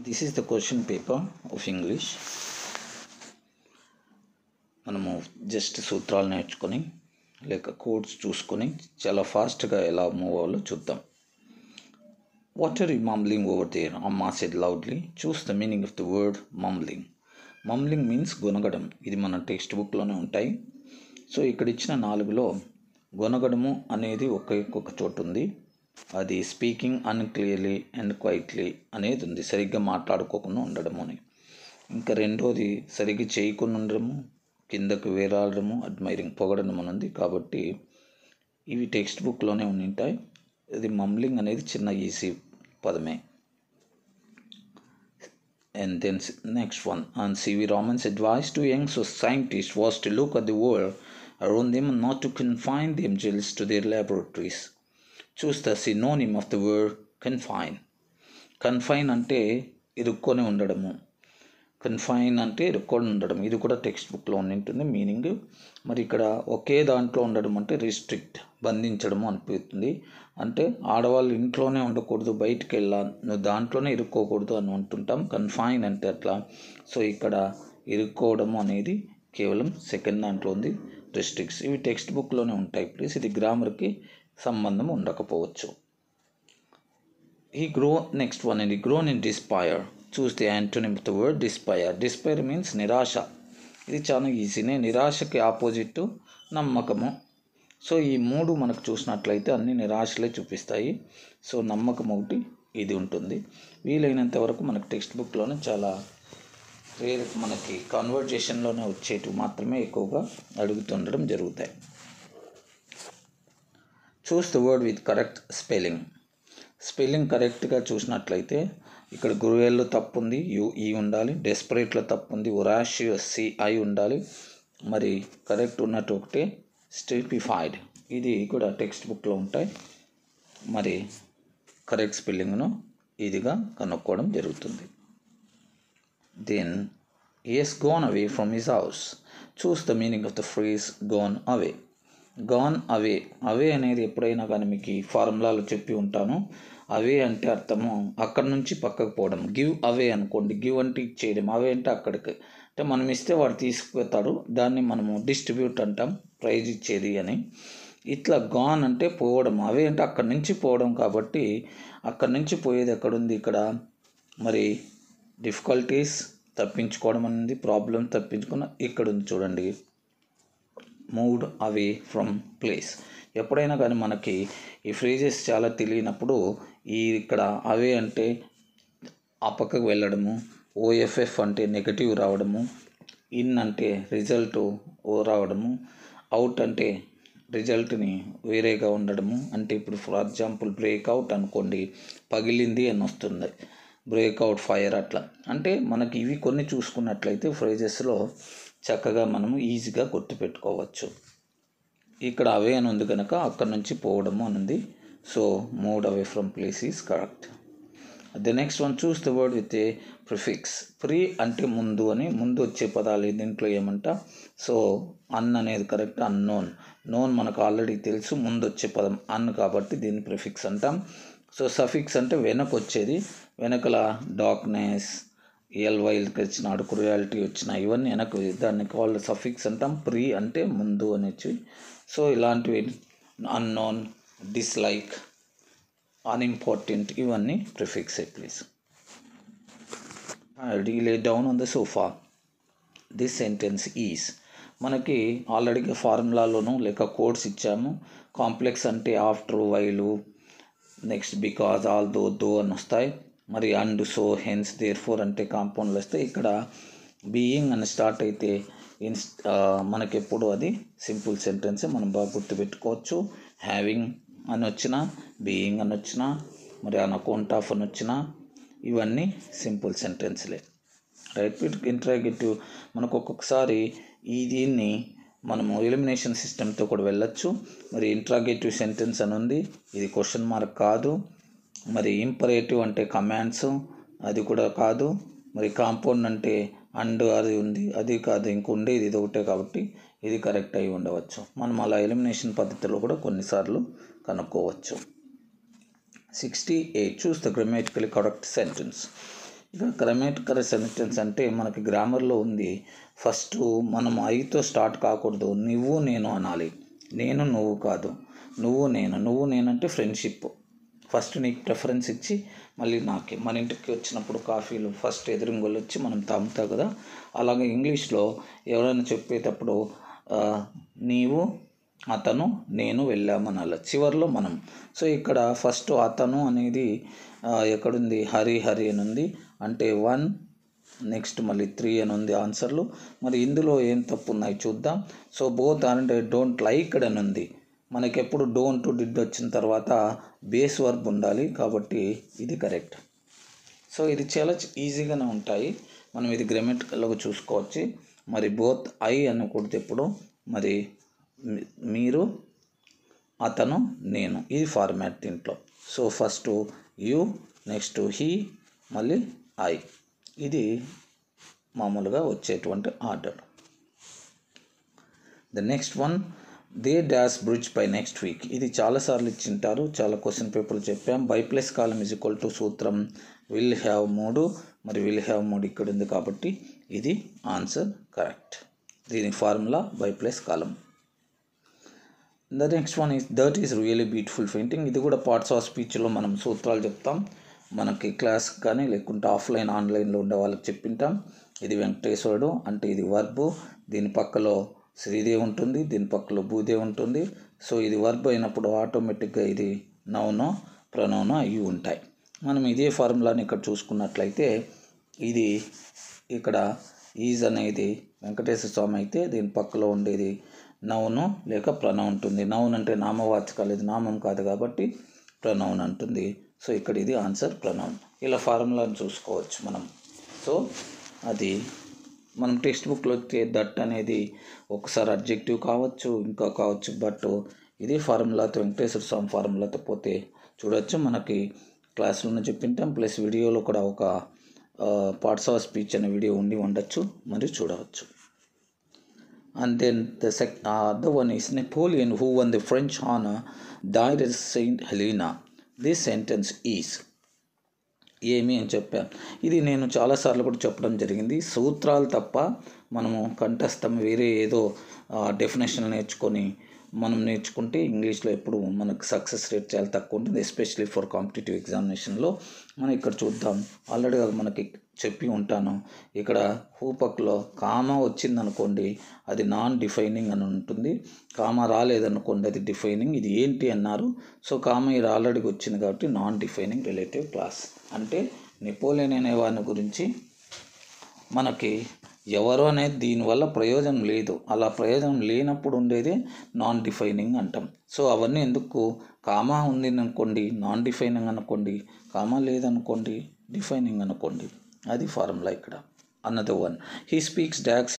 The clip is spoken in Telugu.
This is the question paper of English మనము జస్ట్ సూత్రాలు నేర్చుకొని లేక కోడ్స్ చూసుకొని చాలా ఫాస్ట్గా ఎలా మూవ్ అవ్వాలో చూద్దాం what are you mumbling over there అమ్మా said loudly choose the meaning of the word mumbling mumbling means గొనగడం ఇది మన టెక్స్ట్ బుక్లోనే ఉంటాయి సో ఇక్కడ ఇచ్చిన నాలుగులో గొనగడము అనేది ఒకే ఒక్క చోటు ఉంది అది స్పీకింగ్ అన్క్లియర్లీ అండ్ క్వైట్లీ అనేది ఉంది సరిగ్గా మాట్లాడుకోకుండా ఉండడము అని ఇంకా రెండోది సరిగ్గా చేయకుండా ఉండడము కిందకు వేలాడడము అడ్మైరింగ్ పొగడడం అని ఉంది కాబట్టి ఇవి టెక్స్ట్ బుక్లోనే ఉంటాయి ఇది మమ్లింగ్ అనేది చిన్న ఈజీ పదమే And then s- next one, and C.V. Raman's advice to young so- scientists was to look at the world around them and not to confine themselves to their laboratories. Choose the synonym of the word confine. Confine అంటే ఇరుక్కొని ఉండడము కన్ఫైన్ అంటే ఇరుక్కొని ఉండడం ఇది కూడా టెక్స్ట్ బుక్లో ఉంటుంది మీనింగ్ మరి ఇక్కడ ఒకే దాంట్లో ఉండడం అంటే రిస్ట్రిక్ట్ బంధించడము అనిపిస్తుంది అంటే ఆడవాళ్ళు ఇంట్లోనే ఉండకూడదు బయటికి వెళ్ళా నువ్వు దాంట్లోనే ఇరుక్కోకూడదు అని అంటుంటాం కన్ఫైన్ అంటే అట్లా సో ఇక్కడ ఇరుక్కోవడము అనేది కేవలం సెకండ్ దాంట్లో ఉంది రిస్ట్రిక్ట్స్ ఇవి టెక్స్ట్ బుక్లోనే ఉంటాయి ప్లీజ్ ఇది గ్రామర్కి సంబంధం ఉండకపోవచ్చు he grow next one and he grown in despair choose the antonym of the word despair despair means నిరాశ ఇది చాలా ఈజీనే నిరాశకి ఆపోజిట్ నమ్మకము సో ఈ మూడు మనకు చూసినట్లయితే అన్ని నిరాశలే చూపిస్తాయి సో నమ్మకం ఒకటి ఇది ఉంటుంది వీలైనంత వరకు మనకు టెక్స్ట్ బుక్లోనే చాలా రేర్ మనకి కాన్వర్జేషన్లోనే వచ్చేటివి మాత్రమే ఎక్కువగా అడుగుతుండడం జరుగుతాయి choose the word with correct spelling spelling కరెక్ట్గా చూసినట్లయితే ఇక్కడ గురువేల్లో తప్పు ఉంది యు ఈ ఉండాలి డెస్పరేట్లో తప్పు ఉంది ఒరాషియస్ సి ఐ ఉండాలి మరి కరెక్ట్ ఉన్నట్టు ఒకటి స్టిఫిఫైడ్ ఇది కూడా టెక్స్ట్ బుక్లో ఉంటాయి మరి కరెక్ట్ స్పెల్లింగ్ను ఇదిగా కనుక్కోవడం జరుగుతుంది then is gone away from his house choose the meaning of the phrase gone away gone away away అనేది ఎప్పుడైనా కానీ మీకు ఈ ఫార్ములాలో చెప్పి ఉంటాను అవే అంటే అర్థము అక్కడ నుంచి పక్కకు పోవడం గివ్ అవే అనుకోండి గివ్ అంటే ఇచ్చేయడం అవే అంటే అక్కడికి అంటే మనం ఇస్తే వాడు తీసుకుపోతాడు దాన్ని మనము డిస్ట్రిబ్యూట్ అంటాం ప్రైజ్ ఇచ్చేది అని ఇట్లా గాన్ అంటే పోవడం అవే అంటే అక్కడి నుంచి పోవడం కాబట్టి అక్కడి నుంచి పోయేది ఎక్కడుంది ఇక్కడ మరి డిఫికల్టీస్ తప్పించుకోవడం అనేది ప్రాబ్లం తప్పించుకున్న ఇక్కడ ఉంది చూడండి మూవ్డ్ అవే ఫ్రమ్ ప్లేస్ ఎప్పుడైనా కానీ మనకి ఈ ఫ్రేజెస్ చాలా తెలియనప్పుడు ఈ ఇక్కడ అవే అంటే ఆ పక్కకు వెళ్ళడము ఓఎఫ్ఎఫ్ అంటే నెగటివ్ రావడము ఇన్ అంటే రిజల్ట్ ఓ రావడము అవుట్ అంటే రిజల్ట్ని వేరేగా ఉండడము అంటే ఇప్పుడు ఫర్ ఎగ్జాంపుల్ బ్రేక్అవుట్ అనుకోండి పగిలింది అని వస్తుంది బ్రేక్అవుట్ ఫైర్ అట్లా అంటే మనకి ఇవి కొన్ని చూసుకున్నట్లయితే ఫ్రేజెస్లో చక్కగా మనము ఈజీగా గుర్తుపెట్టుకోవచ్చు ఇక్కడ అవే అని ఉంది కనుక అక్కడ నుంచి పోవడము అని ఉంది so moved away from place is correct the next one choose the word with a prefix pre అంటే ముందు అని ముందు వచ్చే పదాలు దీంట్లో ఏమంట సో అన్ అనేది కరెక్ట్ అన్నోన్ నోన్ మనకు ఆల్రెడీ తెలుసు ముందు వచ్చే పదం అన్ కాబట్టి దీన్ని ప్రిఫిక్స్ అంటాం సో సఫిక్స్ అంటే వెనక వచ్చేది వెనకల డార్క్నెస్ ఎల్వైల్కి వచ్చినాడు క్రుయాలిటీ వచ్చిన ఇవన్నీ వెనక దాన్ని కాల్ సఫిక్స్ అంటాం ప్రీ అంటే ముందు అని వచ్చి సో ఇలాంటివి అన్నోన్ డిస్లైక్ అన్ఇంపార్టెంట్ ఇవన్నీ prefix please I lay down on the sofa this sentence is మనకి ఆల్రెడీగా ఫార్ములాలోను లేక కోడ్స్ ఇచ్చాము కాంప్లెక్స్ అంటే after while next because all though though అని వస్తాయి మరి and so hence therefore అంటే కాంపౌండ్లు వస్తాయి ఇక్కడ బీయింగ్ అని స్టార్ట్ అయితే ఇన్స్ మనకి ఎప్పుడు అది సింపుల్ సెంటెన్స్ మనం బాగా గుర్తుపెట్టుకోవచ్చు హ్యావింగ్ అని వచ్చిన బీయింగ్ అని వచ్చిన మరి అన్ అకౌంట్ ఆఫ్ అని వచ్చిన ఇవన్నీ సింపుల్ సెంటెన్స్లే రైట్ ఇంట్రాగేటివ్ మనకు ఒక్కొక్కసారి ఈ దీన్ని మనము ఎలిమినేషన్ సిస్టమ్తో కూడా వెళ్ళొచ్చు మరి ఇంట్రాగేటివ్ సెంటెన్స్ అని ఉంది ఇది క్వశ్చన్ మార్క్ కాదు మరి ఇంపరేటివ్ అంటే కమాండ్స్ అది కూడా కాదు మరి కాంపౌండ్ అంటే అండ్ అది ఉంది అది కాదు ఇంక ఉండేది ఇది ఒకటే కాబట్టి ఇది కరెక్ట్ అయి ఉండవచ్చు మనం అలా ఎలిమినేషన్ పద్ధతిలో కూడా కొన్నిసార్లు కనుక్కోవచ్చు sixty eight choose the grammatically correct sentence ఇక గ్రామటికల్ సెంటెన్స్ అంటే మనకి గ్రామర్లో ఉంది ఫస్ట్ మనం ఐతో స్టార్ట్ కాకూడదు నువ్వు నేను అనాలి నేను నువ్వు కాదు నువ్వు నేను నువ్వు నేనంటే ఫ్రెండ్షిప్ ఫస్ట్ నీకు ప్రిఫరెన్స్ ఇచ్చి మళ్ళీ నాకే మన ఇంటికి వచ్చినప్పుడు కాఫీలు ఫస్ట్ ఎదురుంగోళ్ళు వచ్చి మనం తాగుతాం కదా అలాగే ఇంగ్లీష్లో ఎవరైనా చెప్పేటప్పుడు ఆ, నీవు అతను నేను వెళ్ళామనాలి చివరిలో మనం సో ఇక్కడ ఫస్ట్ అతను అనేది ఆ, ఎక్కడుంది హరి హరి అని ఉంది అంటే వన్ నెక్స్ట్ మళ్ళీ త్రీ అని ఉంది ఆన్సర్లు మరి ఇందులో ఏం తప్పు ఉన్నాయి చూద్దాం సో బోత్ అంటే డోంట్ లైక్ అని ఉంది మనకి ఎప్పుడు డోంట్ డిడ్ వచ్చిన తర్వాత బేస్ వర్బ్ ఉండాలి కాబట్టి ఇది కరెక్ట్ సో ఇది చాలా ఈజీగానే ఉంటాయి మనం ఇది గ్రామటికల్గా చూసుకోవచ్చు మరి బోత్ ఐ అని కొడితే ఇప్పుడు మరి మీ- మీరు అతను నేను ఇది ఫార్మాట్ దీంట్లో so first you next he మళ్ళీ ఐ ఇది మామూలుగా వచ్చేటువంటి order the next one they dash bridge by next week ఇది చాలాసార్లు ఇచ్చింటారు చాలా క్వశ్చన్ పేపర్లు చెప్పాం బై ప్లస్ కాలం ఇజ్ ఈక్వల్ టు సూత్రం విల్ హ్యావ్ మూడు మరి విల్ హ్యావ్ మూడు ఇక్కడ ఉంది కాబట్టి ఇది ఆన్సర్ కరెక్ట్ దీని ఫార్ములా బై ప్లస్ కాలం the next one is that is really beautiful painting ఇది కూడా పార్ట్స్ ఆఫ్ స్పీచ్లో మనం సూత్రాలు చెప్తాం మనకి క్లాస్ కానీ లేకుంటే ఆఫ్లైన్ ఆన్లైన్లో ఉండే వాళ్ళకి చెప్పింటాం ఇది వెంకటేశ్వరుడు అంటే ఇది వర్బు దీని పక్కలో శ్రీదేవి ఉంటుంది దీని పక్కలో భూదేవి ఉంటుంది సో ఇది వర్బ్ అయినప్పుడు ఆటోమేటిక్గా ఇది నౌనో ప్రనౌనో అవి ఉంటాయి మనం ఇదే ఫార్ములాని ఇక్కడ చూసుకున్నట్లయితే ఇది ఇక్కడ ఈజ్ అనేది వెంకటేశ్వర స్వామి అయితే దీని పక్కలో ఉండేది నౌను లేక ప్రణవ్ ఉంటుంది నౌన్ అంటే నామవాచకాలు ఇది నామం కాదు కాబట్టి ప్రణౌన్ అంటుంది సో ఇక్కడ ఇది ఆన్సర్ ప్రణౌన్ ఇలా ఫార్ములాని చూసుకోవచ్చు మనం సో అది మనం టెక్స్ట్ బుక్లో వచ్చే దట్ అనేది ఒకసారి అబ్జెక్టివ్ కావచ్చు ఇంకా కావచ్చు బట్ ఇది ఫార్ములాతో వెంకటేశ్వర స్వామి ఫార్ములాతో పోతే చూడొచ్చు మనకి క్లాసులోనే చెప్పింటాం ప్లస్ వీడియోలో కూడా ఒక పార్ట్స్ ఆఫ్ స్పీచ్ అనే వీడియో ఉండి ఉండొచ్చు మరియు చూడవచ్చు and then the sec- uh, other one is Napoleon, who won the French honor, died at Saint Helena. This sentence is ఏమి అని చెప్పాను ఇది నేను చాలాసార్లు కూడా చెప్పడం జరిగింది సూత్రాలు తప్ప మనము కంఠస్థం వేరే ఏదో డెఫినేషన్ నేర్చుకొని మనం నేర్చుకుంటే ఇంగ్లీష్లో ఎప్పుడు మనకు సక్సెస్ రేట్ చాలా తక్కువ ఉంటుంది ఎస్పెషలీ ఫర్ కాంపిటేటివ్ ఎగ్జామినేషన్లో మనం ఇక్కడ చూద్దాం ఆల్రెడీగా మనకి చెప్పి ఉంటాను ఇక్కడ హూపక్లో కామా వచ్చిందనుకోండి అది నాన్ డిఫైనింగ్ అని ఉంటుంది కామా రాలేదనుకోండి అది డిఫైనింగ్ ఇది ఏంటి అన్నారు సో కామా ఇది ఆల్రెడీ వచ్చింది కాబట్టి నాన్ డిఫైనింగ్ రిలేటివ్ క్లాస్ అంటే నెపోలియన్ అనే వాని గురించి మనకి ఎవరు అనేది దీనివల్ల ప్రయోజనం లేదు అలా ప్రయోజనం లేనప్పుడు ఉండేది నాన్ డిఫైనింగ్ అంటాం సో అవన్నీ ఎందుకు కామా ఉంది అనుకోండి నాన్ డిఫైనింగ్ అనుకోండి కామా లేదనుకోండి డిఫైనింగ్ అనుకోండి అది ఫార్ములా ఇక్కడ అన్నది వన్ హీ స్పీక్స్ డాక్స్